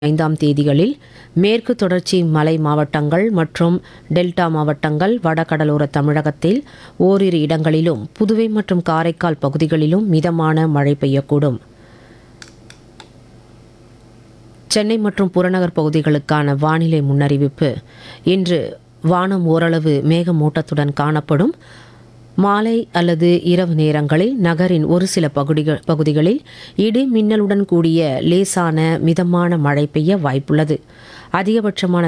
ஐந்தாம் தேதிகளில் மேற்கு தொடர்ச்சி மலை மாவட்டங்கள் மற்றும் டெல்டா மாவட்டங்கள் வடகடலோர தமிழகத்தில் ஓரிரு இடங்களிலும் புதுவை மற்றும் காரைக்கால் பகுதிகளிலும் மிதமான மழை பெய்யக்கூடும் சென்னை மற்றும் புறநகர் பகுதிகளுக்கான வானிலை முன்னறிவிப்பு இன்று வானம் ஓரளவு மேகமூட்டத்துடன் காணப்படும் மாலை அல்லது இரவு நேரங்களில் நகரின் ஒரு சில பகுதிகள் பகுதிகளில் இடி மின்னலுடன் கூடிய லேசான மிதமான மழை பெய்ய வாய்ப்புள்ளது அதிகபட்சமான